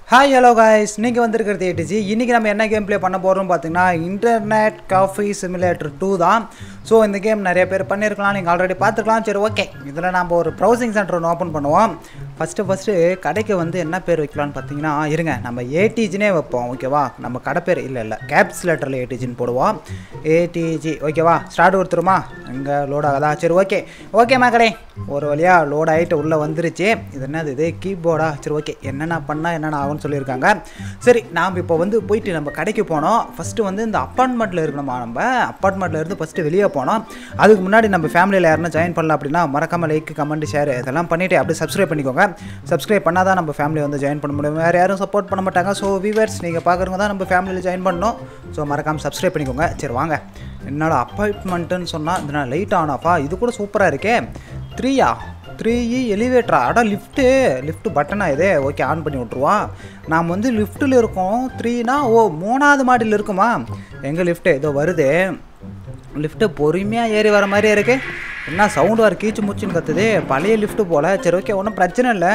hi hello guys நீங்கள் வந்திருக்கிறது ADG இன்றைக்கி நம்ம என்ன கேம் ப்ளே பண்ண போகிறோம் பார்த்தீங்கன்னா இன்டர்நெட் காஃபி சிமுலேட்டர் டூ தான் ஸோ இந்த கேம் நிறைய பேர் பண்ணியிருக்கலாம் நீங்கள் ஆல்ரெடி பார்த்துருக்கலாம் சரி ஓகே இதில் நம்ம ஒரு ப்ரௌசிங் சென்டர் ஒன்று ஓப்பன் பண்ணுவோம் ஃபஸ்ட்டு ஃபஸ்ட்டு கடைக்கு வந்து என்ன பேர் வைக்கலாம்னு பார்த்தீங்கன்னா இருங்க நம்ம ஏடிஜினே வைப்போம் ஓகேவா நம்ம கடை பேர் இல்லை இல்லை கேப்ஸ் லெட்டரில் ஏடிஜின்னு போடுவோம் ஏடிஜி ஓகேவா ஸ்டார்ட் கொடுத்துருமா இங்கே லோட் ஆகுதா சரி ஓகே ஓகே மக்களே ஒரு வழியாக லோட் ஆகிட்டு உள்ளே வந்துருச்சு இது என்னது இது கீபோர்டா சரி ஓகே என்னென்ன பண்ணால் என்னென்ன ஆகும்னு சொல்லியிருக்காங்க சரி நாம் இப்போ வந்து போயிட்டு நம்ம கடைக்கு போனோம் ஃபஸ்ட்டு வந்து இந்த அப்பார்ட்மெண்ட்டில் இருக்கணுமா நம்ம அப்பார்ட்மெண்ட்டில் இருந்து ஃபஸ்ட்டு வெளியே போனோம் அதுக்கு முன்னாடி நம்ம ஃபேமிலியில் யாருன்னா ஜாயின் பண்ணலாம் அப்படின்னா மறக்காம லைக் கமெண்ட் ஷேர் இதெல்லாம் பண்ணிவிட்டு அப்படியே சப்ஸ்கிரைப் பண்ணிக்கோங்க சப்ஸ்கிரைப் பண்ணால் தான் நம்ம ஃபேமிலி வந்து ஜாயின் பண்ண முடியும் வேறு யாரும் சப்போர்ட் பண்ண மாட்டாங்க ஸோ வியூவர்ஸ் நீங்கள் பார்க்குறவங்க தான் நம்ம ஃபேமிலியில் ஜாயின் பண்ணணும் ஸோ மறக்காமல் சப்ஸ்கிரைப் பண்ணிக்கோங்க சரி வாங்க என்னோட அப்பார்ட்மெண்ட்டுன்னு சொன்னால் இது நான் லைட் ஆன் ஆஃபா இது கூட சூப்பராக இருக்கே த்ரீயா த்ரீ எலிவேட்டரா அடா லிஃப்ட்டு லிஃப்ட் பட்டனா இதே ஓகே ஆன் பண்ணி விட்ருவான் நாம் வந்து லிஃப்ட்டில் இருக்கோம் த்ரீனா ஓ மூணாவது மாடியில் இருக்குமா எங்கள் லிஃப்ட்டு இதோ வருது லிஃப்ட்டு பொறுமையாக ஏறி வர மாதிரியே இருக்கு என்ன சவுண்டு வர கீச்சு மூச்சுன்னு கத்துது பழைய லிஃப்ட்டு போல் சரி ஓகே ஒன்றும் பிரச்சனை இல்லை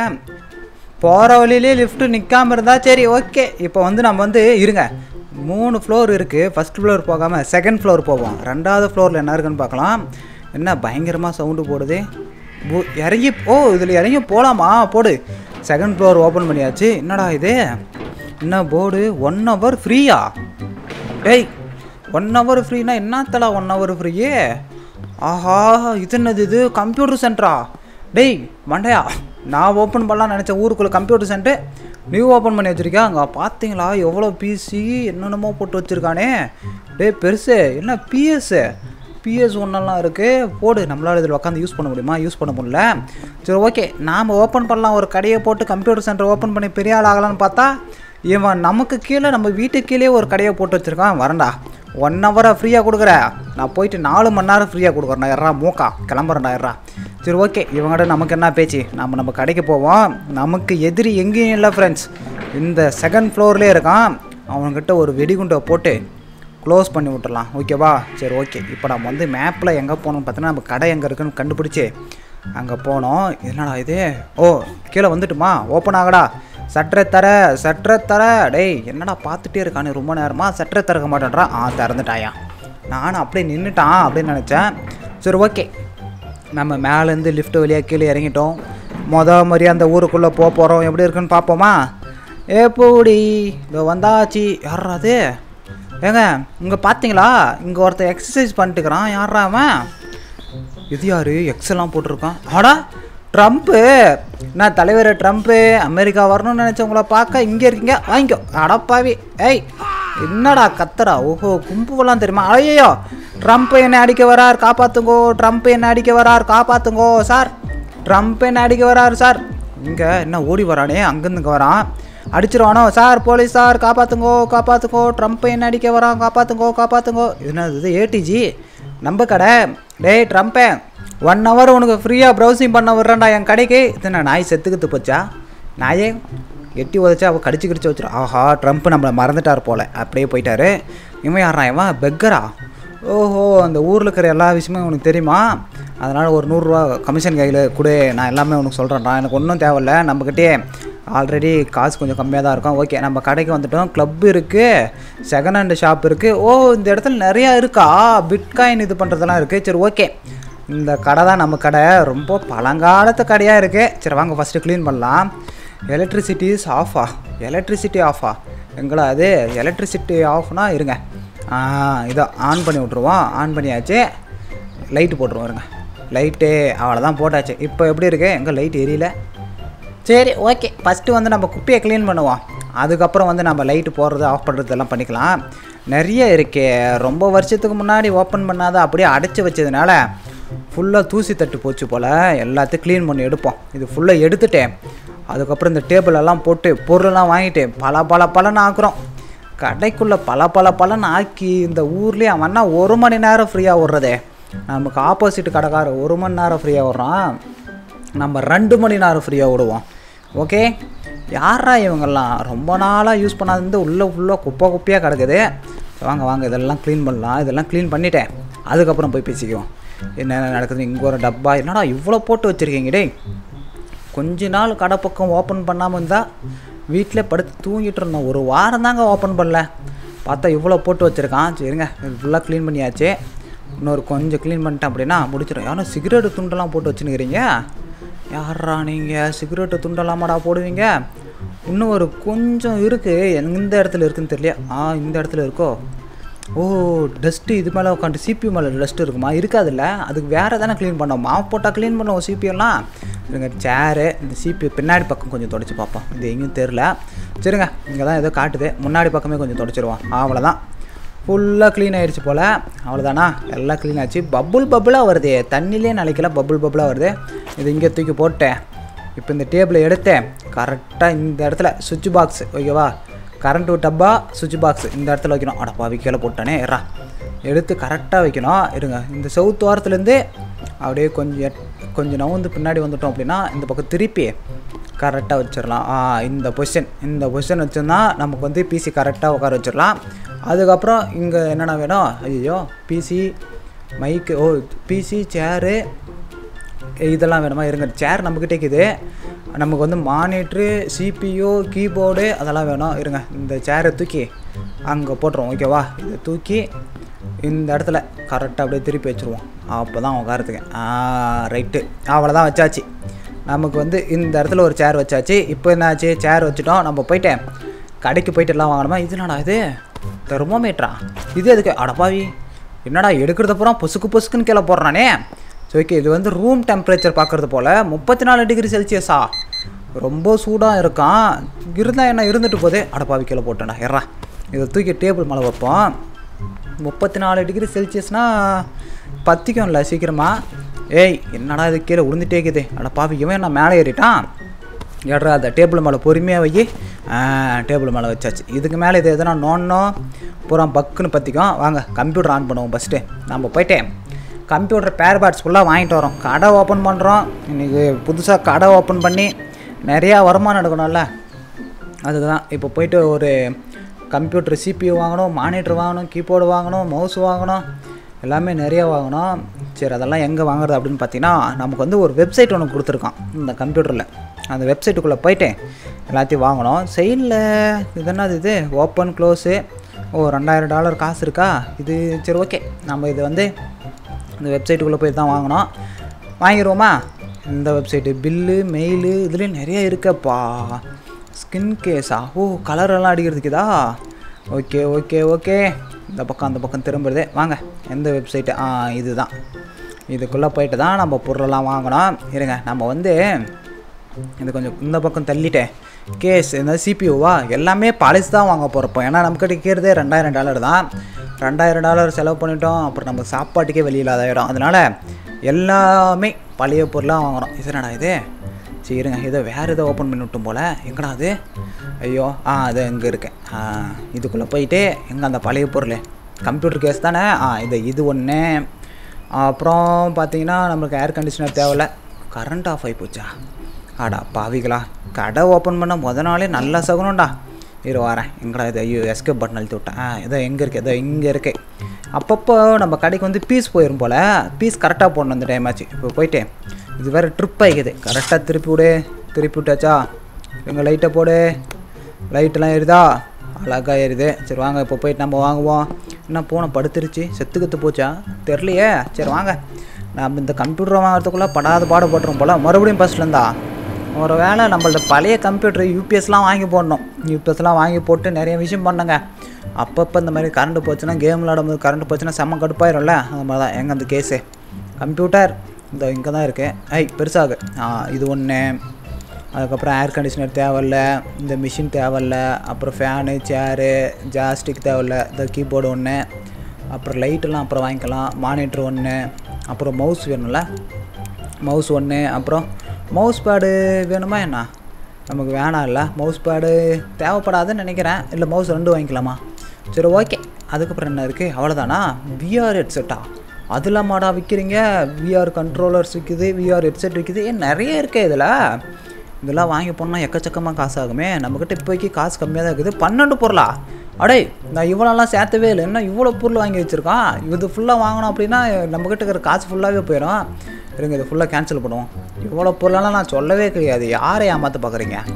போகிற வழியிலே லிஃப்ட்டு நிற்காம இருந்தால் சரி ஓகே இப்போ வந்து நம்ம வந்து இருங்க மூணு ஃப்ளோர் இருக்குது ஃபஸ்ட் ஃப்ளோர் போகாமல் செகண்ட் ஃப்ளோர் போவோம் ரெண்டாவது ஃப்ளோரில் என்ன இருக்குன்னு பார்க்கலாம் என்ன பயங்கரமாக சவுண்டு போடுது பு- இறங்கி ஓ இதில் இறங்கி போகலாமா போடு செகண்ட் ஃப்ளோர் ஓப்பன் பண்ணியாச்சு என்னடா இது என்ன போர்டு ஒன் ஹவர் ஃப்ரீயா டேய் ஒன் ஹவர் ஃப்ரீனா என்னத்தடா ஒன் ஹவர் ஃப்ரீயே ஆஹா இது என்னது இது கம்ப்யூட்டர் சென்டரா டேய் மண்டையா நான் ஓப்பன் பண்ணலாம்னு நினச்ச ஊருக்குள்ளே கம்ப்யூட்டர் சென்டர் நீ ஓப்பன் பண்ணி வச்சுருக்கியா அங்கே பார்த்தீங்களா எவ்வளோ பிசி என்னென்னமோ போட்டு வச்சுருக்கானே டேய் பெருசு என்ன பிஎஸ்ஸு பிஎஸ் ஒன்றெல்லாம் இருக்குது போடு நம்மளால் இதில் உட்காந்து யூஸ் பண்ண முடியுமா யூஸ் பண்ண முடியல சரி ஓகே நாம் ஓப்பன் பண்ணலாம் ஒரு கடையை போட்டு கம்ப்யூட்டர் சென்டர் ஓப்பன் பண்ணி பெரிய ஆள் ஆகலாம்னு பார்த்தா இவன் நமக்கு கீழே நம்ம வீட்டுக்கு கீழே ஒரு கடையை போட்டு வச்சுருக்கான் வரண்டா ஒன் ஹவரை ஃப்ரீயாக கொடுக்குற நான் போயிட்டு நாலு மணி நேரம் ஃப்ரீயாக கொடுக்குறேன் எறா மூக்கா கிளம்புறேன்டா எறா சரி ஓகே இவங்ககிட்ட நமக்கு என்ன பேச்சு நம்ம நம்ம கடைக்கு போவோம் நமக்கு எதிரி எங்கேயும் இல்லை ஃப்ரெண்ட்ஸ் இந்த செகண்ட் ஃப்ளோர்லேயே இருக்கான் அவன்கிட்ட ஒரு வெடிகுண்டை போட்டு க்ளோஸ் பண்ணி விட்டுறலாம் ஓகேவா சரி ஓகே இப்போ நம்ம வந்து மேப்பில் எங்கே போகணும்னு பார்த்தோன்னா நம்ம கடை எங்கே இருக்குன்னு கண்டுபிடிச்சி அங்கே போனோம் என்னடா இது ஓ கீழே வந்துட்டுமா ஓப்பன் ஆகடா சட்டரை தர சட்டரை தர டேய் என்னடா பார்த்துட்டே இருக்கானே ரொம்ப நேரமா சட்டரை திறக்க மாட்டேன்றான் ஆ திறந்துட்டாயா நானும் அப்படியே நின்றுட்டான் அப்படின்னு நினச்சேன் சரி ஓகே நம்ம மேலேருந்து லிஃப்ட் வழியாக கீழே இறங்கிட்டோம் மொத மாதிரி அந்த ஊருக்குள்ளே போக போகிறோம் எப்படி இருக்குன்னு பார்ப்போமா ஏப்போடி இதோ வந்தாச்சு யாரா அது ஏங்க இங்கே பார்த்தீங்களா இங்கே ஒருத்தன் எக்ஸசைஸ் பண்ணிட்டுக்கிறான் யாரா அவன் இது யாரு எக்ஸெல்லாம் போட்டிருக்கான் ஆடா ட்ரம்ப்பு நான் தலைவர் ட்ரம்ப்பு அமெரிக்கா வரணும்னு நினச்சவங்கள பார்க்க இங்கே இருக்கீங்க வாங்கிக்கோ அடப்பாவி ஏய் என்னடா கத்தடா ஓஹோ கும்புவெல்லாம் தெரியுமா ஐயோ ட்ரம்ப் என்ன அடிக்க வரார் காப்பாத்துங்கோ ட்ரம்ப் என்ன அடிக்க வரார் காப்பாத்துங்கோ சார் ட்ரம்ப் என்ன அடிக்க வரார் சார் இங்கே என்ன ஓடி வரானே அங்கேருந்து இங்கே வரான் அடிச்சிருவானோ சார் போலீஸ் சார் காப்பாத்துங்கோ காப்பாத்துங்கோ ட்ரம்ப் என்ன அடிக்க வரான் காப்பாத்துங்கோ காப்பாத்துங்கோ இது என்னது இது ஏடிஜி நம்ம கடை டேய் ட்ரம்ப்பே ஒன் ஹவர் உனக்கு ஃப்ரீயாக ப்ரௌசிங் பண்ண விட்றேன்டா என் கடைக்கு இது என்ன நாய் செத்துக்கிட்டு போச்சா நாயே எட்டி உதச்சா அவள் கடிச்சு கடிச்சு வச்சிரும் ஆஹா ட்ரம்ப் நம்மளை மறந்துட்டார் போல அப்படியே போயிட்டாரு இவன் யாரா இவன் பெக்கரா ஓஹோ அந்த ஊரில் இருக்கிற எல்லா விஷயமும் உனக்கு தெரியுமா அதனால் ஒரு நூறுரூவா கமிஷன் கையில் கொடு நான் எல்லாமே உனக்கு சொல்கிறேன்டா எனக்கு ஒன்றும் தேவையில்ல நம்மக்கிட்டே ஆல்ரெடி காசு கொஞ்சம் கம்மியாக தான் இருக்கும் ஓகே நம்ம கடைக்கு வந்துட்டோம் க்ளப் இருக்குது செகண்ட் ஹேண்ட் ஷாப் இருக்குது ஓ இந்த இடத்துல நிறையா இருக்கா பிட்காயின் இது பண்ணுறதெல்லாம் இருக்குது சரி ஓகே இந்த கடை தான் நம்ம கடை ரொம்ப பழங்காலத்து கடையாக இருக்குது சரி வாங்க ஃபஸ்ட்டு க்ளீன் பண்ணலாம் எலக்ட்ரிசிட்டி இஸ் ஆஃபா எலக்ட்ரிசிட்டி ஆஃபா எங்களா அது எலக்ட்ரிசிட்டி ஆஃப்னா இருங்க ஆ இதை ஆன் பண்ணி விட்ருவோம் ஆன் பண்ணியாச்சு லைட்டு போட்டுருவோம் இருங்க லைட்டு அவ்வளோதான் போட்டாச்சு இப்போ எப்படி இருக்கு எங்கே லைட் எரியல சரி ஓகே ஃபஸ்ட்டு வந்து நம்ம குப்பையை க்ளீன் பண்ணுவோம் அதுக்கப்புறம் வந்து நம்ம லைட்டு போடுறது ஆஃப் பண்ணுறது எல்லாம் பண்ணிக்கலாம் நிறைய இருக்கே ரொம்ப வருஷத்துக்கு முன்னாடி ஓப்பன் பண்ணாத அப்படியே அடைச்சி வச்சதுனால ஃபுல்லாக தூசி தட்டு போச்சு போல் எல்லாத்தையும் க்ளீன் பண்ணி எடுப்போம் இது ஃபுல்லாக எடுத்துட்டேன் அதுக்கப்புறம் இந்த டேபிள் எல்லாம் போட்டு பொருளெல்லாம் வாங்கிட்டு பல பல பலன்னு ஆக்குறோம் கடைக்குள்ளே பல பல பலன்னு ஆக்கி இந்த ஊர்லேயே அவன்னா ஒரு மணி நேரம் ஃப்ரீயாக விட்றதே நமக்கு ஆப்போசிட் கடைக்காரர் ஒரு மணி நேரம் ஃப்ரீயாக விட்றான் நம்ம ரெண்டு மணி நேரம் ஃப்ரீயாக விடுவோம் ஓகே யாரா இவங்கெல்லாம் ரொம்ப நாளாக யூஸ் பண்ணாது வந்து உள்ளே ஃபுல்லாக குப்பை குப்பையாக கிடக்குது சரி, வாங்க வாங்க இதெல்லாம் க்ளீன் பண்ணலாம் இதெல்லாம் க்ளீன் பண்ணிட்டேன் அதுக்கப்புறம் போய் பேசிக்குவோம் என்னென்ன நடக்குது இங்கே ஒரு டப்பா என்னடா இவ்வளோ போட்டு வச்சுருக்கீங்க டேய் கொஞ்ச நாள் கடை பக்கம் ஓப்பன் பண்ணாமல் இருந்தால் வீட்டில் படுத்து தூங்கிட்டு இருந்தோம் ஒரு வாரம் தாங்க ஓப்பன் பண்ணல பார்த்தா இவ்வளோ போட்டு வச்சுருக்கான் சரிங்க இது ஃபுல்லாக க்ளீன் பண்ணியாச்சு இன்னொரு கொஞ்சம் க்ளீன் பண்ணிட்டேன் அப்படின்னா முடிச்சிடும் யாரும் சிகரெட்டு துண்டெல்லாம் போட்டு வச்சுன்னுக்கிறீங்க யாரா நீங்கள் சிகரெட்டு துண்டெல்லாமாடா போடுவீங்க இன்னும் ஒரு கொஞ்சம் இருக்குது எந்த இடத்துல இருக்குன்னு தெரியல ஆ இந்த இடத்துல இருக்கோ ஓ டஸ்ட்டு இது மேலே உட்காந்து சிபி மேலே டஸ்ட் இருக்குமா இருக்காதுல்ல அதுக்கு வேறு தானே க்ளீன் பண்ணோம் மாவு போட்டால் க்ளீன் பண்ணுவோம் சிபிஎல்லாம் இருங்க சேரு இந்த சிபி பின்னாடி பக்கம் கொஞ்சம் தொடச்சி பார்ப்போம் இது எங்கேயும் தெரில சரிங்க இங்கே தான் ஏதோ காட்டுது முன்னாடி பக்கமே கொஞ்சம் தொடச்சிருவோம் அவ்வளோதான் ஃபுல்லாக க்ளீன் ஆயிடுச்சு போல் அவ்வளோதானா எல்லாம் க்ளீன் ஆச்சு பபுள் பபுளாக வருது தண்ணிலே நினைக்கல பபுள் பபுளாக வருது இது இங்கே தூக்கி போட்டேன் இப்போ இந்த டேபிளை எடுத்தேன் கரெக்டாக இந்த இடத்துல சுவிட்ச் பாக்ஸ் ஓகேவா கரண்ட்டு டப்பா சுவிட்ச் பாக்ஸ் இந்த இடத்துல வைக்கணும் அடப்பா கீழே போட்டானே ஏறா எடுத்து கரெக்டாக வைக்கணும் இருங்க இந்த செவுத்து வாரத்துலேருந்து அப்படியே கொஞ்சம் எட்- கொஞ்சம் நவுந்து பின்னாடி வந்துட்டோம் அப்படின்னா இந்த பக்கம் திருப்பி கரெக்டாக வச்சிடலாம் ஆ இந்த பொசிஷன் இந்த பொசிஷன் வச்சோம்னா நமக்கு வந்து பிசி கரெக்டாக உட்கார வச்சிடலாம் அதுக்கப்புறம் இங்கே என்னென்ன வேணும் ஐயோ பிசி மைக்கு ஓ பிசி சேரு இதெல்லாம் வேணுமா இருங்க சேர் நம்மக்கிட்ட இருக்குது நமக்கு வந்து மானிட்ரு சிபியு கீபோர்டு அதெல்லாம் வேணும் இருங்க இந்த சேரை தூக்கி அங்கே போட்டுருவோம் ஓகேவா இதை தூக்கி இந்த இடத்துல கரெக்டாக அப்படியே திருப்பி வச்சுருவோம் அப்போ தான் உட்காரத்துக்கு ஆ ரைட்டு அவ்வளோதான் வச்சாச்சு நமக்கு வந்து இந்த இடத்துல ஒரு சேர் வச்சாச்சு இப்போ என்னாச்சு சேர் வச்சுட்டோம் நம்ம போயிட்டேன் கடைக்கு போயிட்டு எல்லாம் வாங்கணுமா இது என்னடா இது தெர்மோமீட்டரா இது எதுக்கு அடப்பாவி என்னடா எடுக்கிறது பூரா பொசுக்கு பொசுக்குன்னு கீழே போடுறானே ஸோ ஓகே இது வந்து ரூம் டெம்பரேச்சர் பார்க்குறது போல் முப்பத்தி நாலு டிகிரி செல்சியஸா ரொம்ப சூடாக இருக்கான் இருந்தால் என்ன இருந்துட்டு போதே அடப்பாவி கீழே போட்டேன்டா எறா இதை தூக்கி டேபிள் மேலே வைப்போம் முப்பத்தி நாலு டிகிரி செல்சியஸ்னால் பத்திக்கும்ல சீக்கிரமாக ஏய் என்னடா இது கீழே உளுந்துட்டே இருக்குது அட பாவி இவன் நான் மேலே ஏறிட்டான் ஏட்ரா அந்த டேபிள் மேலே பொறுமையாக வை டேபிள் மேலே வச்சாச்சு இதுக்கு மேலே இது எதனா நோண்டணும் பூரா பக்குன்னு பற்றிக்கும் வாங்க கம்ப்யூட்டர் ஆன் பண்ணுவோம் ஃபஸ்ட்டு நம்ம போயிட்டேன் கம்ப்யூட்டர் பேர் பார்ட்ஸ் ஃபுல்லாக வாங்கிட்டு வரோம் கடை ஓப்பன் பண்ணுறோம் இன்றைக்கி புதுசாக கடை ஓப்பன் பண்ணி நிறையா வருமானம் எடுக்கணும்ல அதுக்கு தான் இப்போ போயிட்டு ஒரு கம்ப்யூட்டர் சிபியூ வாங்கணும் மானிட்டர் வாங்கணும் கீபோர்டு வாங்கணும் மவுஸ் வாங்கணும் எல்லாமே நிறைய வாங்கணும் சரி அதெல்லாம் எங்கே வாங்குறது அப்படின்னு பார்த்தீங்கன்னா நமக்கு வந்து ஒரு வெப்சைட் ஒன்று கொடுத்துருக்கான் இந்த கம்ப்யூட்டரில் அந்த வெப்சைட்டுக்குள்ளே போயிட்டு எல்லாத்தையும் வாங்கணும் சைடில் இது என்னது இது ஓப்பன் க்ளோஸு ஓ ரெண்டாயிரம் டாலர் காசு இருக்கா இது சரி ஓகே நம்ம இது வந்து இந்த வெப்சைட்டுக்குள்ளே போய் தான் வாங்கணும் வாங்கிடுவோமா இந்த வெப்சைட்டு பில்லு மெயிலு இதுலேயும் நிறைய இருக்கப்பா ஸ்கின் கேஸா ஓ கலரெல்லாம் அடிக்கிறதுக்கு இதா ஓகே ஓகே ஓகே இந்த பக்கம் அந்த பக்கம் திரும்புறதே வாங்க எந்த வெப்சைட்டு ஆ இதுதான் இதுக்குள்ளே போயிட்டு தான் நம்ம பொருளெல்லாம் வாங்கணும் இருங்க நம்ம வந்து இது கொஞ்சம் இந்த பக்கம் தள்ளிட்டேன் கேஸ் இந்த சிபியூவா எல்லாமே பழசு தான் வாங்க போகிறப்போ ஏன்னா நம்மக்கிட்ட இருக்கிறதே ரெண்டாயிரம் டாலர் தான் ரெண்டாயிரம் டாலர் செலவு பண்ணிட்டோம் அப்புறம் நம்ம சாப்பாட்டுக்கே வெளியில் ஆயிடும் அதனால் எல்லாமே பழைய பொருளாக வாங்குறோம் இது என்னடா இது சரி இருங்க இதை வேறு இதை ஓப்பன் பண்ணி விட்டும் போல் எங்கடா அது ஐயோ ஆ அது இங்கே இருக்கேன் ஆ இதுக்குள்ளே போயிட்டு எங்கே அந்த பழைய பொருள் கம்ப்யூட்டர் கேஸ் தானே ஆ இது இது ஒன்று அப்புறம் பார்த்தீங்கன்னா நம்மளுக்கு ஏர் கண்டிஷனர் தேவையில்ல கரண்ட் ஆஃப் ஆகி போச்சா ஆடா பாவிகளா கடை ஓப்பன் பண்ண முத நாளே நல்லா சகுனம்டா இரு வரேன் எங்கடா இது ஐயோ எஸ்கேப் பட்டன் அழுத்தி விட்டேன் ஆ இதோ எங்கே இருக்கு இதோ இங்கே இருக்கு அப்பப்போ நம்ம கடைக்கு வந்து பீஸ் போயிடும் போல் பீஸ் கரெக்டாக போடணும் இந்த டைம் ஆச்சு இப்போ போயிட்டு இது வேறு ட்ரிப் ஆகிக்குது கரெக்டாக திருப்பி விடு திருப்பி விட்டாச்சா எங்கள் லைட்டை போடு லைட்டெல்லாம் ஏறுதா அழகாக ஏறுது சரி வாங்க இப்போ போயிட்டு நம்ம வாங்குவோம் என்ன பூனை படுத்துருச்சு செத்து கத்து போச்சா தெரிலையே சரி வாங்க நம்ம இந்த கம்ப்யூட்டர் வாங்குறதுக்குள்ளே படாத பாடுபட்டுரும் போல் மறுபடியும் ஃபஸ்ட்லேருந்தா ஒரு வேளை நம்மள்ட்ட பழைய கம்ப்யூட்டர் யூபிஎஸ்லாம் வாங்கி போடணும் யூபிஎஸ்லாம் வாங்கி போட்டு நிறைய விஷயம் பண்ணுங்க அப்பப்போ இந்த மாதிரி கரண்ட் போச்சுன்னா கேம் விளாடும்போது கரண்ட் போச்சுன்னா செம்ம கடுப்பாயிரும்ல அந்த மாதிரி தான் எங்கே அந்த கேஸு கம்ப்யூட்டர் இந்த இங்கே தான் இருக்குது ஐ பெருசாகு ஆ இது ஒன்று அதுக்கப்புறம் ஏர் கண்டிஷனர் தேவையில்ல இந்த மிஷின் தேவையில்ல அப்புறம் ஃபேனு சேரு ஜாஸ்டிக் தேவையில்ல இந்த கீபோர்டு ஒன்று அப்புறம் லைட்டெல்லாம் அப்புறம் வாங்கிக்கலாம் மானிட்டர் ஒன்று அப்புறம் மவுஸ் வேணும்ல மவுஸ் ஒன்று அப்புறம் மவுஸ் பேடு வேணுமா என்ன நமக்கு வேணாம் இல்லை மவுஸ் பேடு தேவைப்படாதுன்னு நினைக்கிறேன் இல்லை மவுஸ் ரெண்டு வாங்கிக்கலாமா சரி ஓகே அதுக்கப்புறம் என்ன இருக்குது அவ்வளோதானா விஆர் ஹெட்செட்டா அதில் மாடா விற்கிறீங்க விஆர் கண்ட்ரோலர்ஸ் விற்குது விஆர் ஹெட்செட் விற்குது ஏன் நிறைய இருக்கே இதில் இதெல்லாம் வாங்கி போனால் எக்கச்சக்கமாக காசு ஆகுமே நம்மக்கிட்ட இப்போதைக்கு காசு கம்மியாக தான் இருக்குது பன்னெண்டு பொருளா அடே நான் இவ்வளோலாம் சேர்த்தவே இல்லை என்ன இவ்வளோ பொருள் வாங்கி வச்சுருக்கான் இது ஃபுல்லாக வாங்கணும் அப்படின்னா நம்மக்கிட்ட இருக்கிற காசு ஃபுல்லாகவே போயிடும் இருங்க இது ஃபுல்லாக கேன்சல் பண்ணுவோம் இவ்வளோ பொருளெல்லாம் நான் சொல்லவே கிடையாது யாரை ஏமாற்ற பார்க்குறீங்க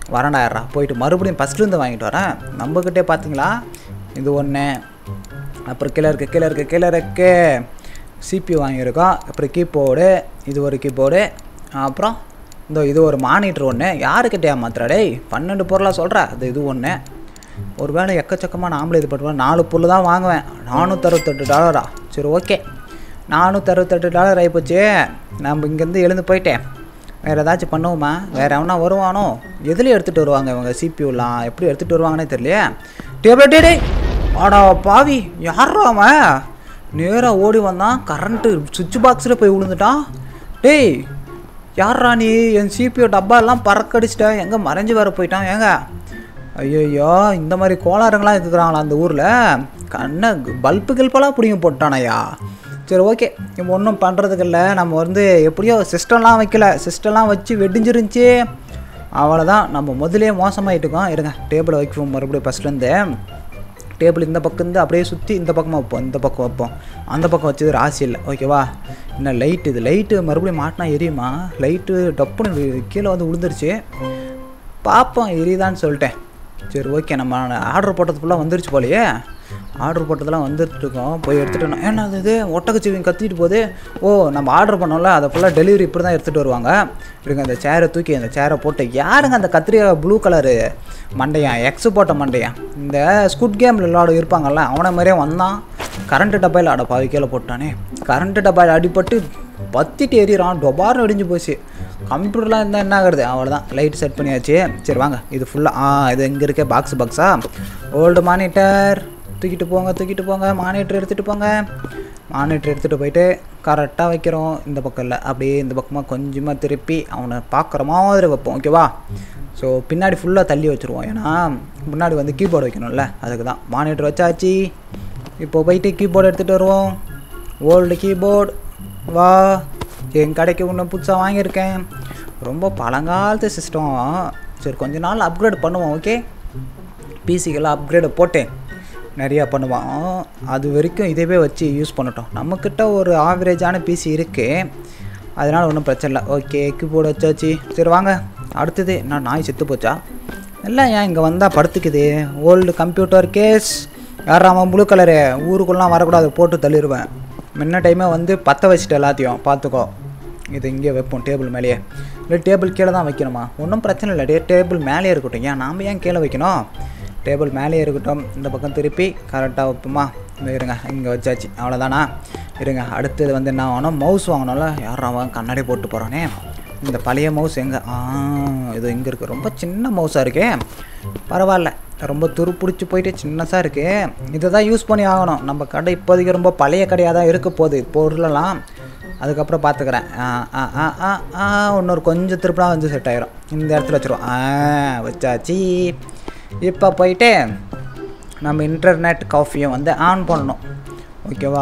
வரண்டாயிரா போயிட்டு மறுபடியும் ஃபஸ்ட்லேருந்து வாங்கிட்டு வரேன் நம்மக்கிட்டே பார்த்தீங்களா இது ஒன்று அப்புறம் கீழே இருக்குது கீழே இருக்குது கீழே இருக்கு சிபியூ வாங்கியிருக்கோம் அப்புறம் கீபோர்டு இது ஒரு கீபோர்டு அப்புறம் இந்த இது ஒரு மானிட்டர் ஒன்று யாருக்கிட்டே மாத்திரா டேய் பன்னெண்டு பொருளாக சொல்கிற அது இது ஒன்று ஒரு வேளை எக்கச்சக்கமாக நாமளே இது பண்ணுவேன் நாலு பொருள் தான் வாங்குவேன் நானூற்றறுபத்தெட்டு டாலரா சரி ஓகே நானூற்றறுபத்தெட்டு டாலர் ஆகிப்போச்சு நம்ம இங்கேருந்து எழுந்து போயிட்டேன் வேறு ஏதாச்சும் பண்ணுவோமா வேறு எவனா வருவானோ எதுலேயும் எடுத்துகிட்டு வருவாங்க இவங்க சிபியூலாம் எப்படி எடுத்துகிட்டு வருவாங்கன்னே தெரியலையே டேபிள் டே டேய் ஆடா பாவி யாரா அவன் நேராக ஓடி வந்தான் கரண்ட்டு சுவிட்ச் பாக்ஸில் போய் விழுந்துட்டான் டேய் யார்ரா நீ என் சிபியூ டப்பா எல்லாம் பறக்கடிச்சிட்டேன் எங்கே மறைஞ்சு வர போயிட்டான் ஏங்க ஐயோ இந்த மாதிரி கோளாறுங்களாம் இருக்கிறாங்களா அந்த ஊரில் கண்ணை பல்பு கில்பெல்லாம் பிடிங்க போட்டானையா சரி ஓகே இப்போ ஒன்றும் பண்ணுறதுக்கு இல்லை நம்ம வந்து எப்படியோ சிஸ்டம்லாம் வைக்கல சிஸ்டம்லாம் வச்சு வெடிஞ்சிருந்துச்சி அவ்வளோதான் நம்ம முதலே மோசமாயிட்டுக்கோம் இருங்க டேபிளை வைக்குவோம் மறுபடியும் ஃபஸ்ட்லேருந்து டேபிள் இந்த பக்கம் இருந்து அப்படியே சுற்றி இந்த பக்கமாக வைப்போம் இந்த பக்கம் வைப்போம் அந்த பக்கம் வச்சது ராசி இல்லை ஓகேவா இன்னும் லைட் இது லைட்டு மறுபடியும் மாட்டினா எரியுமா லைட்டு டப்புன்னு வி- கீழே வந்து விழுந்துருச்சு பார்ப்போம் எரியுதான்னு சொல்லிட்டேன் சரி ஓகே நம்ம ஆர்டர் போட்டது ஃபுல்லாக வந்துருச்சு போலயே ஆர்டர் போட்டதெல்லாம் வந்துட்டு இருக்கோம் போய் எடுத்துகிட்டு ஏன்னா அது இது ஒட்டகச்சிவிங்க கத்திட்டு போகுது ஓ நம்ம ஆர்டர் பண்ணோம்ல அதை ஃபுல்லாக டெலிவரி இப்படி தான் எடுத்துகிட்டு வருவாங்க இருங்க அந்த சேரை தூக்கி அந்த சேரை போட்டு யாருங்க அந்த கத்திரிக்காய் ப்ளூ கலரு மண்டையான் எக்ஸ் போட்ட மண்டையான் இந்த ஸ்குட் கேமில் விளாட இருப்பாங்கல்ல அவனை மாதிரியே வந்தான் கரண்ட்டு டப்பாயில் அட பாவி கீழே போட்டானே கரண்ட்டு டப்பாயில் அடிபட்டு பத்திட்டு எறிகிறான் டொபார்னு வெடிஞ்சு போச்சு கம்ப்யூட்டர்லாம் இருந்தால் என்ன ஆகுறது அவ்வளோதான் லைட் செட் பண்ணியாச்சு சரி வாங்க இது ஃபுல்லாக ஆ இது எங்கே இருக்க பாக்ஸ் பாக்ஸா ஓல்டு மானிட்டர் தூக்கிட்டு போங்க தூக்கிட்டு போங்க மானிட்டர் எடுத்துகிட்டு போங்க மானிட்டர் எடுத்துகிட்டு போயிட்டு கரெக்டாக வைக்கிறோம் இந்த பக்கம் இல்லை அப்படியே இந்த பக்கமாக கொஞ்சமாக திருப்பி அவனை பார்க்குற மாதிரி வைப்போம் ஓகேவா ஸோ பின்னாடி ஃபுல்லாக தள்ளி வச்சுருவோம் ஏன்னா முன்னாடி வந்து கீபோர்டு வைக்கணும்ல அதுக்கு தான் மானிட்டர் வச்சாச்சு இப்போ போயிட்டு கீபோர்டு எடுத்துகிட்டு வருவோம் ஓல்டு கீபோர்டு வா என் கடைக்கு ஒன்று புதுசாக வாங்கியிருக்கேன் ரொம்ப பழங்காலத்து சிஸ்டம் சரி கொஞ்ச நாள் அப்கிரேட் பண்ணுவோம் ஓகே பிசிக்கெல்லாம் அப்கிரேடு போட்டு நிறையா பண்ணுவான் அது வரைக்கும் இதவே வச்சு யூஸ் பண்ணட்டும் நம்மக்கிட்ட ஒரு ஆவரேஜான பிசி இருக்குது அதனால் ஒன்றும் பிரச்சனை இல்லை ஓகே கீபோர்டு வச்சாச்சு சரி வாங்க அடுத்தது என்ன நாய் செத்து போச்சா எல்லாம் ஏன் இங்கே வந்தால் படுத்துக்குது ஓல்டு கம்ப்யூட்டர் கேஸ் யாரா அவன் ப்ளூ கலரு ஊருக்குள்ளலாம் வரக்கூடாது போட்டு தள்ளிடுவேன் முன்ன டைமே வந்து பற்ற வச்சுட்டு எல்லாத்தையும் பார்த்துக்கோ இது இங்கே வைப்போம் டேபிள் மேலேயே இல்லை டேபிள் கீழே தான் வைக்கணுமா ஒன்றும் பிரச்சனை இல்லை டே டேபிள் மேலேயே இருக்கட்டும் ஏன் நாம் ஏன் கீழே வைக்கணும் டேபிள் மேலேயே இருக்கட்டும் இந்த பக்கம் திருப்பி கரெக்டாக வைப்போமா இந்த இருங்க இங்கே வச்சாச்சு அவ்வளோதானா இருங்க அடுத்தது வந்து என்ன வாங்கணும் மவுஸ் வாங்கணும்ல யாரும் அவன் கண்ணாடி போட்டு போகிறானே இந்த பழைய மவுஸ் எங்கே ஆ இது எங்கே இருக்குது ரொம்ப சின்ன மவுஸாக இருக்கே பரவாயில்ல ரொம்ப துரு பிடிச்சி போயிட்டு சின்னதாக இருக்குது இதை தான் யூஸ் பண்ணி ஆகணும் நம்ம கடை இப்போதைக்கு ரொம்ப பழைய கடையாக தான் இருக்க போகுது பொருளெல்லாம் அதுக்கப்புறம் பார்த்துக்கிறேன் ஆ ஆ ஆ ஆ ஆ இன்னொரு கொஞ்சம் திருப்பினா வந்து செட் ஆயிரும் இந்த இடத்துல வச்சுருவோம் ஆ வச்சாச்சு இப்போ போயிட்டு நம்ம இன்டர்நெட் காஃபியை வந்து ஆன் பண்ணணும் ஓகேவா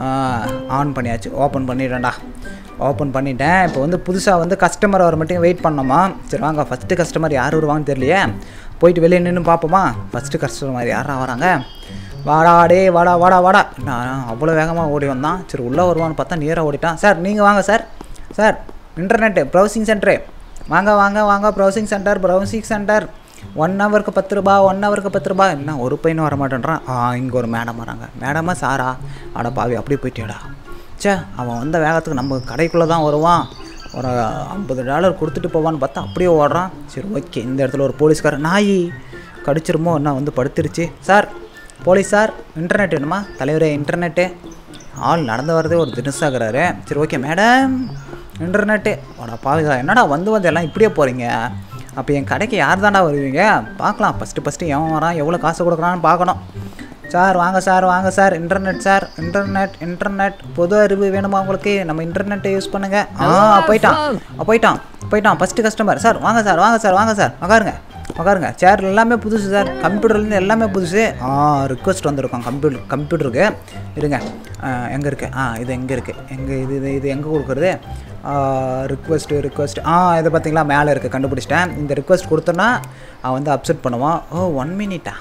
ஆன் பண்ணியாச்சு ஓப்பன் பண்ணிடுறேன்டா ஓப்பன் பண்ணிட்டேன் இப்போ வந்து புதுசாக வந்து கஸ்டமர் வர மட்டும் வெயிட் பண்ணோமா சரி வாங்க ஃபஸ்ட்டு கஸ்டமர் யார் வருவாங்கன்னு தெரியலையே போயிட்டு வெளியே நின்று பார்ப்போமா ஃபஸ்ட்டு கஸ்டமர் யாரா வராங்க வாடா டே வாடா வாடா வாடா நான் அவ்வளோ வேகமாக ஓடி வந்தான் சரி உள்ளே வருவான்னு பார்த்தா நேராக ஓடிட்டான் சார் நீங்கள் வாங்க sir sir internet browsing centre வாங்க வாங்க வாங்க browsing centre browsing centre one ஹவருக்கு பத்து ரூபா ஒன் ஹவருக்கு பத்து ரூபா என்ன ஒரு பையனும் வர மாட்டேன்றான் ஆ இங்கே ஒரு மேடம் வராங்க மேடமா சாரா அட பாவி அப்படி போயிட்டியாடா ச்சே அவன் வந்த வேகத்துக்கு நம்ம கடைக்குள்ளே தான் வருவான் ஒரு ஐம்பது டாலர் கொடுத்துட்டு போவான்னு பார்த்தா அப்படியே ஓடுறான் சரி ஓகே இந்த இடத்துல ஒரு போலீஸ்காரன் நாய் கடிச்சிருமோ என்ன வந்து படுத்துருச்சு சார் போலீஸ் சார் இன்டர்நெட் வேணுமா தலைவரே இன்டர்நெட்டு ஆள் நடந்து வரதே ஒரு தினசாகிறாரு சரி ஓகே மேடம் இன்டர்நெட்டு அட பாவிதா என்னடா வந்து வந்து எல்லாம் இப்படியே போகிறீங்க அப்போ என் கடைக்கு யார் தாண்டா வருவீங்க பார்க்கலாம் ஃபஸ்ட்டு ஃபஸ்ட்டு எவன் வரான் எவ்வளோ காசு கொடுக்குறான்னு பார்க்கணும் சார் வாங்க சார் வாங்க sir internet sir internet internet பொது அறிவு வேணுமா உங்களுக்கு நம்ம இன்டர்நெட்டை யூஸ் பண்ணுங்க ஆ போயிட்டான் ஆ, போயிட்டான் போயிட்டான் ஃபஸ்ட்டு கஸ்டமர் சார் வாங்க சார் வாங்க சார் வாங்க சார் உட்காருங்க உட்காருங்க சேர் எல்லாமே புதுசு சார் கம்ப்யூட்டர்லேருந்து எல்லாமே புதுசு ஆ ரிக்வஸ்ட் வந்திருக்கோம் கம்ப்யூட்டர் கம்ப்யூட்டருக்கு இருங்க எங்கே இருக்கு ஆ இது எங்கே இருக்குது எங்கே இது இது இது எங்கே கொடுக்குறது ரிக்வெஸ்ட்டு ரிக்வெஸ்ட் ஆ இதை பார்த்தீங்களா மேலே இருக்குது கண்டுபிடிச்சிட்டேன் இந்த ரிக்வெஸ்ட் கொடுத்தோன்னா அவன் வந்து அப்செட் பண்ணுவான் ஓ ஒன் மினிட்டா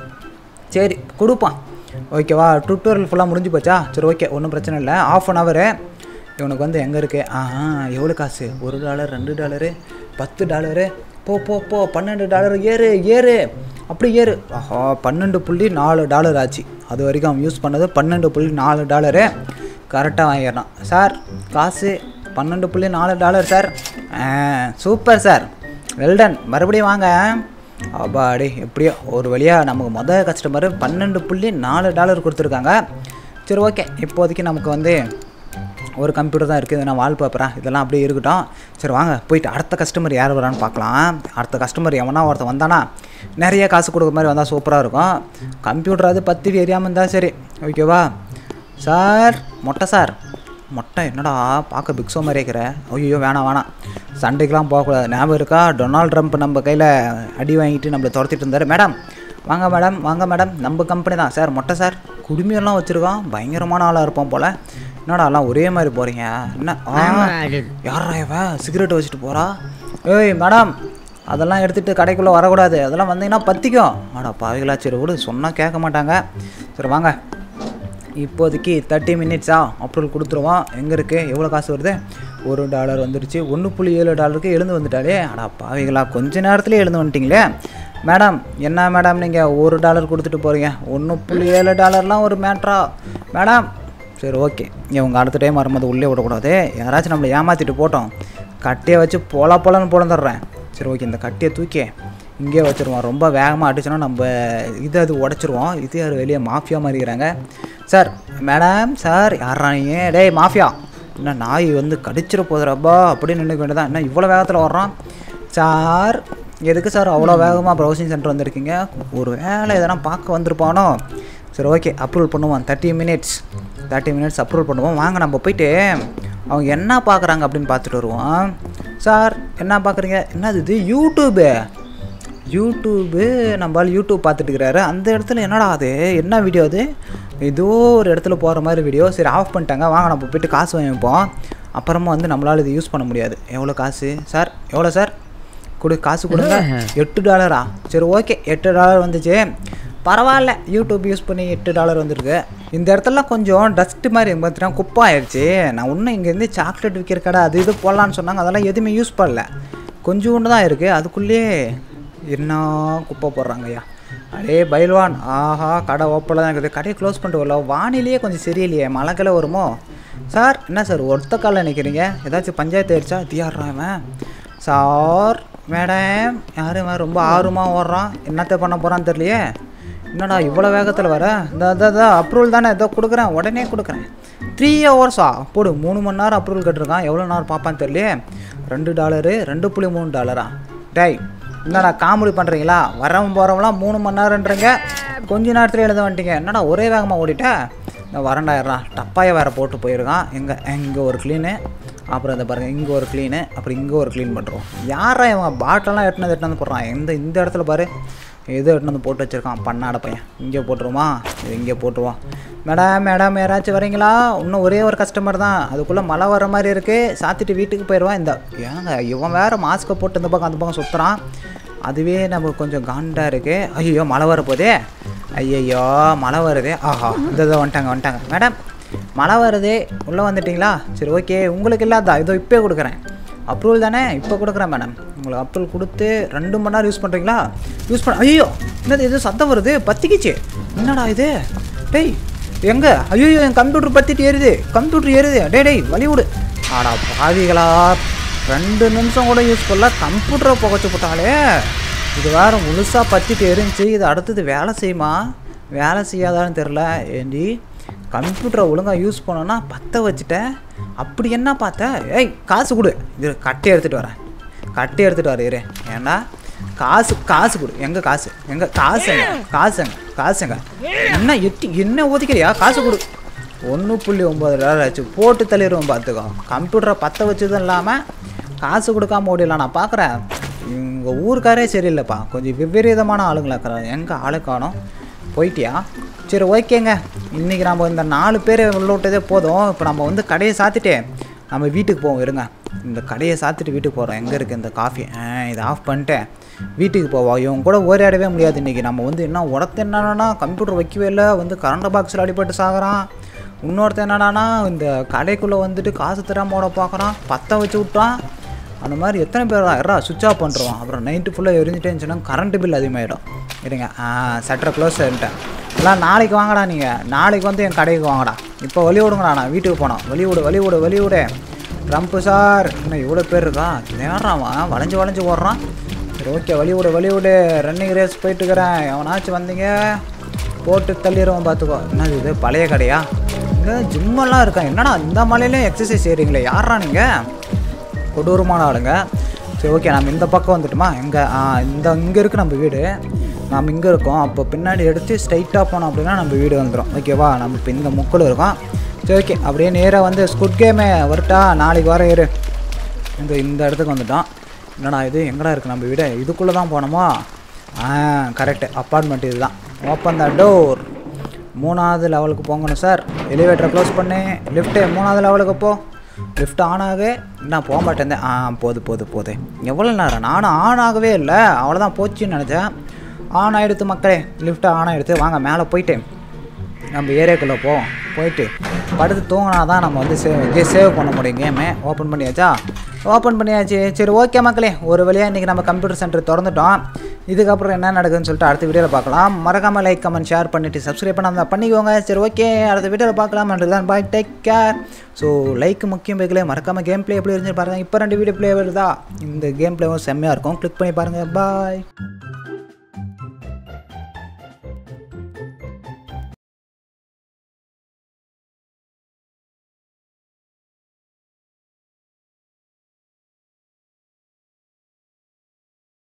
சரி கொடுப்பான் ஓகேவா டுட்டோரியல் ஃபுல்லாக முடிஞ்சு போச்சா சரி ஓகே ஒன்றும் பிரச்சனை இல்லை ஆஃப் அன் ஹவரு இவனுக்கு வந்து எங்கே இருக்குது ஆ எவ்வளோ காசு ஒரு டாலர் ரெண்டு டாலரு பத்து டாலரு போ போ போ பன்னெண்டு டாலர் ஏறு ஏறு அப்படி ஏறு ஆஹா பன்னெண்டு புள்ளி நாலு டாலர் ஆச்சு அது வரைக்கும் அவன் யூஸ் பண்ணது பன்னெண்டு புள்ளி நாலு டாலரு கரெக்டாக வாங்கிடுறான் சார் காசு பன்னெண்டு புள்ளி நாலு டாலர் சார் ஆ சூப்பர் சார் வெல்டன் மறுபடியும் வாங்க அப்பாடி எப்படியோ ஒரு வழியாக நமக்கு மொதல் கஸ்டமர் பன்னெண்டு புள்ளி நாலு டாலர் கொடுத்துருக்காங்க சரி ஓகே இப்போதைக்கு நமக்கு வந்து ஒரு கம்ப்யூட்டர் தான் இருக்குது நான் வால்பேப்பரா இதெல்லாம் அப்படியே இருக்கட்டும் சரி வாங்க போயிட்டு அடுத்த கஸ்டமர் யார் வரான்னு பார்க்கலாம் அடுத்த கஸ்டமர் எவனா ஒருத்தன் வந்தானா நிறைய காசு கொடுக்குற மாதிரி வந்தால் சூப்பராக இருக்கும் கம்ப்யூட்டர் அது பத்தி எரியாமல் இருந்தால் சரி ஓகேவா சார் மொட்டை சார் மொட்டை என்னடா பார்க்க பிக்ஸோ மாதிரி இருக்கிற ஐயோ வேணாம் வேணாம் சண்டைக்கெலாம் போகக்கூடாது ஞாபகம் இருக்கா டொனால்ட் ட்ரம்ப் நம்ம கையில் அடி வாங்கிட்டு நம்மளை துரத்திட்டு இருந்தார் மேடம் வாங்க மேடம் வாங்க மேடம் நம்ம கம்பெனி தான் சார் மொட்டை சார் குடுமையெல்லாம் வச்சுருக்கோம் பயங்கரமான ஆளாக இருப்போம் போல் என்னடா எல்லாம் ஒரே மாதிரி போகிறீங்க என்ன ஆ, யாரா இவ சிகரெட் வச்சுட்டு போகிறா ஏய் மேடம் அதெல்லாம் எடுத்துகிட்டு கடைக்குள்ளே வரக்கூடாது அதெல்லாம் வந்தீங்கன்னா பற்றிக்கும் அடா பாவிகளா சரி விடு சொன்னால் கேட்க மாட்டாங்க சரி வாங்க இப்போதைக்கு தேர்ட்டி மினிட்ஸா அப்ரூவல் கொடுத்துருவோம் எங்கே இருக்குது எவ்வளோ காசு வருது ஒரு டாலர் வந்துடுச்சு ஒன்று புள்ளி ஏழு டாலருக்கு எழுந்து வந்துட்டாலே அடா பாவிகளா கொஞ்ச நேரத்துலேயே எழுந்து வந்துட்டீங்களே மேடம் என்ன மேடம் நீங்கள் ஒரு டாலர் கொடுத்துட்டு போகிறீங்க ஒன்று புள்ளி ஏழு டாலர்லாம் ஒரு மேட்ரா மேடம் சரி ஓகே இவங்க அடுத்த டைம் வரும்போது உள்ளே விடக்கூடாது யாராச்சும் நம்மளை ஏமாற்றிட்டு போட்டோம் கட்டையை வச்சு போல போலன்னு போலந்துடுறேன் சரி ஓகே இந்த கட்டையை தூக்கி இங்கே வச்சுருவோம் ரொம்ப வேகமாக அடிச்சோன்னா நம்ம இது அது உடச்சிருவோம் இது யார் வெளியே மாஃபியா மாதிரி இருக்கிறாங்க சார் மேடம் சார் யாரா நீங்க டேய் மாஃபியா என்ன நாய் வந்து கடிச்சிட போதுறப்பா அப்படின்னு நினைக்க வேண்டியதான் என்ன இவ்வளோ வேகத்தில் வர்றான் சார் எதுக்கு சார் அவ்வளோ வேகமாக ப்ரௌசிங் சென்டர் வந்திருக்கீங்க ஒரு வேலை எதனா பார்க்க வந்திருப்பானோ சரி ஓகே அப்ரூவல் பண்ணுவோம் thirty minutes thirty minutes approval பண்ணுவோம் வாங்க நம்ம போயிட்டு அவங்க என்ன பார்க்குறாங்க அப்படின்னு பார்த்துட்டு வருவோம் சார் என்ன பார்க்குறீங்க என்னது இது யூடியூபு யூடியூபு நம்மளால் யூடியூப் பார்த்துட்டு இருக்கிறாரு அந்த இடத்துல என்னடா அது என்ன வீடியோ அது ஏதோ ஒரு இடத்துல போகிற மாதிரி வீடியோ சரி ஆஃப் பண்ணிட்டாங்க வாங்க நம்ம போயிட்டு காசு வாங்கிப்போம் அப்புறமா வந்து நம்மளால் இது யூஸ் பண்ண முடியாது எவ்வளோ காசு சார் எவ்வளோ சார் கொடு காசு கொடுங்க எட்டு டாலரா சரி ஓகே எட்டு டாலர் வந்துச்சு பரவாயில்ல யூடியூப் யூஸ் பண்ணி எட்டு டாலர் வந்திருக்கு இந்த இடத்துலலாம் கொஞ்சம் டஸ்ட்டு மாதிரி பார்த்தீங்கன்னா குப்பை ஆயிடுச்சு நான் இன்னும் இங்கேருந்து சாக்லேட் விற்கிற கடை அது இது போடலான்னு சொன்னாங்க அதெல்லாம் எதுவுமே யூஸ் பண்ணல கொஞ்சோண்டு தான் இருக்குது அதுக்குள்ளேயே என்ன குப்பை போடுறாங்க ஐயா அடே பைல்வான் ஆஹா கடை ஓப்பனில் தான் இருக்குது கடையை க்ளோஸ் பண்ணிட்டு வரல வானிலையே கொஞ்சம் சரியில்லையே மழை கிளை வருமோ சார் என்ன சார் ஒருத்த காலில் நிற்கிறீங்க ஏதாச்சும் பஞ்சாயத்து ஆயிடுச்சா தியாடுறான் இவன் சார் மேடம் யாரும் இவன் ரொம்ப ஆர்வமாக ஓடுறான் என்னத்த பண்ண போகிறான்னு தெரியலையே என்னடா இவ்வளோ வேகத்தில் வர இந்த இந்த அப்ரூவல் தானே இதோ கொடுக்குறேன் உடனே கொடுக்குறேன் த்ரீ ஹவர்ஸா போடு மூணு மணி நேரம் அப்ரூவல் கட்டிருக்கான் எவ்வளோ நேரம் பார்ப்பான்னு தெரியலையே ரெண்டு டாலரு ரெண்டு புள்ளி மூணு டாலரா டேய் என்னடா காமெடி பண்ணுறீங்களா வரவன் போகிறவங்களாம் மூணு மணி நேரம்ன்றீங்க கொஞ்ச நேரத்தில் எழுத வந்துட்டீங்க என்னடா ஒரே வேகமாக ஓடிட்ட இந்த வரண்டாயிரம் டப்பாயை வேறு போட்டு போயிருக்கான் எங்கே இங்கே ஒரு க்ளீனு அப்புறம் இந்த பாருங்கள் இங்கே ஒரு க்ளீனு அப்புறம் இங்கே ஒரு க்ளீன் பண்ணுறோம் யாரா இவங்க பாட்டெல்லாம் எட்டுனது எட்டுனது போடுறான் எந்த இந்த இடத்துல பாரு எது எட்டுனது போட்டு வச்சுருக்கான் பண்ணாட பையன் இங்கே போட்டுருமா இது இங்கே போட்டுருவான் மேடம் மேடம் யாராச்சும் வரீங்களா இன்னும் ஒரே ஒரு கஸ்டமர் தான் அதுக்குள்ளே மழை வர மாதிரி இருக்குது சாத்திட்டு வீட்டுக்கு போயிடுவான் இந்த ஏங்க இவன் வேறு மாஸ்க்கை போட்டு இந்த பக்கம் அந்த பக்கம் சுற்றுறான் அதுவே நமக்கு கொஞ்சம் காண்டா இருக்குது ஐயோ மழை வர போதே ஐயையோ மழை வருதே ஆஹா இந்த இதோ வந்துட்டாங்க வந்துட்டாங்க மேடம் மழை வருது உள்ளே வந்துட்டிங்களா சரி ஓகே உங்களுக்கு இல்லாதா இதோ இப்போ கொடுக்குறேன் அப்ரூவல் தானே இப்போ கொடுக்குறேன் மேடம் உங்களுக்கு அப்ரூவல் கொடுத்து ரெண்டு மணி நேரம் யூஸ் பண்ணுறீங்களா யூஸ் பண்ண ஐயோ என்னது இது சத்தம் வருது பத்திக்கிச்சு என்னடா இது டேய் எங்க ஐயோ என் கம்ப்யூட்டர் பத்திட்டு ஏறுது கம்ப்யூட்டர் ஏறுது டேய் டேய் வழி விடு ஆடா பாவிகளா ரெண்டு நிமிஷம் கூட யூஸ் பண்ணல கம்ப்யூட்டரை புகைச்சு போட்டாலே இது வேற முழுசாக பத்திட்டு எரிஞ்சு இது அடுத்தது வேலை செய்யுமா வேலை செய்யாதான்னு தெரில ஏண்டி கம்ப்யூட்டரை ஒழுங்காக யூஸ் பண்ணோன்னா பற்ற வச்சுட்டேன் அப்படி என்ன பார்த்த ஏய் காசு கொடு இது கட்டை எடுத்துகிட்டு வரேன் கட்டை எடுத்துகிட்டு வர இரு ஏன்னா காசு காசு கொடு எங்கே காசு எங்கே காசுங்க காசுங்க காசுங்க என்ன எட்டி என்ன ஒதுக்கிறியா காசு கொடு ஒன்று புள்ளி ஒம்பது டாலர் ஆச்சு போட்டு தள்ளிடுவோம் பார்த்துக்கோ கம்ப்யூட்டரை பற்ற வச்சதும் இல்லாமல் காசு கொடுக்காம ஓடிடலாம் நான் பார்க்குறேன் உங்கள் ஊருக்காரே சரியில்லைப்பா கொஞ்சம் விபரீதமான ஆளுங்களா இருக்கிறாங்க எங்கே ஆளு காணோம் போயிட்டியா சரி ஓகேங்க இன்றைக்கி நம்ம இந்த நாலு பேர் உள்ள விட்டதே போதும் இப்போ நம்ம வந்து கடையை சாத்திட்டு நம்ம வீட்டுக்கு போவோம் இருங்க இந்த கடையை சாத்திட்டு வீட்டுக்கு போகிறோம் எங்கே இருக்குது இந்த காஃபி ஆ இதை ஆஃப் பண்ணிட்டேன் வீட்டுக்கு போவோம் இவங்க கூட ஓரியாடவே முடியாது இன்றைக்கி நம்ம வந்து என்ன உடத்து என்னன்னா கம்ப்யூட்டர் வைக்கவே இல்லை வந்து கரண்ட் பாக்ஸில் அடிபட்டு சாகுறான் இன்னொருத்தன் என்னடானா இந்த கடைக்குள்ளே வந்துட்டு காசு தராம ஓட பார்க்குறான் பற்ற வச்சு விட்டான் அந்த மாதிரி எத்தனை பேர் தான் எறா சுவிட்ச் ஆஃப் பண்ணுறோம் அப்புறம் நைட்டு ஃபுல்லாக எரிஞ்சிட்டே இருந்துச்சுன்னா கரண்ட் பில் அதிகமாகிடும் இருங்க சட்டரை க்ளோஸ் பண்ணிட்டேன் எல்லாம் நாளைக்கு வாங்கடா நீங்கள் நாளைக்கு வந்து என் கடைக்கு வாங்கடா இப்போ வழி விடுங்கடா நான் வீட்டுக்கு போனோம் வழி விடு வழி விடு வழி விடு ட்ரம்ப்பு சார் இன்னும் இவ்வளோ பேர் இருக்கா நேரம் வளைஞ்சு வளைஞ்சு ஓடுறான் சரி ஓகே வழி விடு வழி விடு ரன்னிங் ரேஸ் போயிட்டுக்கிறேன் எவனாச்சும் வந்தீங்க போட்டு தள்ளிடுவோம் பார்த்துக்கோ என்னது இது பழைய கடையா இங்கே ஜிம்மெல்லாம் இருக்கா என்னடா இந்த மலையிலையும் எக்ஸசைஸ் செய்கிறீங்களே யாரா நீங்கள் கொடூரமான ஆளுங்க சரி ஓகே நம்ம இந்த பக்கம் வந்துட்டுமா எங்கே இந்த இங்கே இருக்குது நம்ம வீடு நம்ம இங்கே இருக்கோம் அப்போ பின்னாடி எடுத்து ஸ்ட்ரைட்டாக போனோம் அப்படின்னா நம்ம வீடு வந்துடும் ஓகேவா நம்ம இப்போ இந்த முக்கில் இருக்கோம் சரி ஓகே அப்படியே நேராக வந்து ஸ்குட் கேமே வரட்டா நாளைக்கு வர இரு இந்த இந்த இடத்துக்கு வந்துட்டோம் என்னடா இது எங்கடா இருக்குது நம்ம வீடு இதுக்குள்ளே தான் போனோமா ஆ கரெக்டு அப்பார்ட்மெண்ட் இதுதான் ஓப்பன் த டோர் மூணாவது லெவலுக்கு போங்கணும் சார் எலிவேட்டரை க்ளோஸ் பண்ணி லிஃப்ட்டு மூணாவது லெவலுக்கு போ லிஃப்ட் ஆன் ஆகவே நான் போக மாட்டேன் ஆ போது போது போது எவ்வளோ நேரம் நானும் ஆன் ஆகவே இல்லை அவ்வளோதான் போச்சுன்னு நினச்சேன் ஆன் ஆகிடுத்து மக்களே லிஃப்ட் ஆன் ஆகிடுத்து வாங்க மேலே போயிட்டு நம்ம ஏரியாக்குள்ளே போவோம் போயிட்டு படுத்து தூங்கினா தான் நம்ம வந்து சேவ் இதே சேவ் பண்ண முடியும் கேமு ஓப்பன் பண்ணியாச்சா ஓப்பன் பண்ணியாச்சு சரி ஓகே மக்களே ஒரு வழியாக இன்றைக்கி நம்ம கம்ப்யூட்டர் சென்டர் திறந்துட்டோம் இதுக்கப்புறம் என்ன நடக்குதுன்னு சொல்லிட்டு அடுத்த வீடியோவில் பார்க்கலாம் மறக்காமல் லைக் கமெண்ட் ஷேர் பண்ணிவிட்டு சப்ஸ்கிரைப் பண்ணாம பண்ணிக்கோங்க சரி ஓகே அடுத்த வீடியோவில் பார்க்கலாம் தான் bye take care so like முக்கியம் பேக்கலே மறக்காமல் கேம் ப்ளே எப்படி இருந்துச்சு பாருங்கள் இப்போ ரெண்டு வீடியோ ப்ளே வருதா இந்த கேம் ப்ளேவும் செம்மையாக இருக்கும் கிளிக் பண்ணி பாருங்கள் பாய்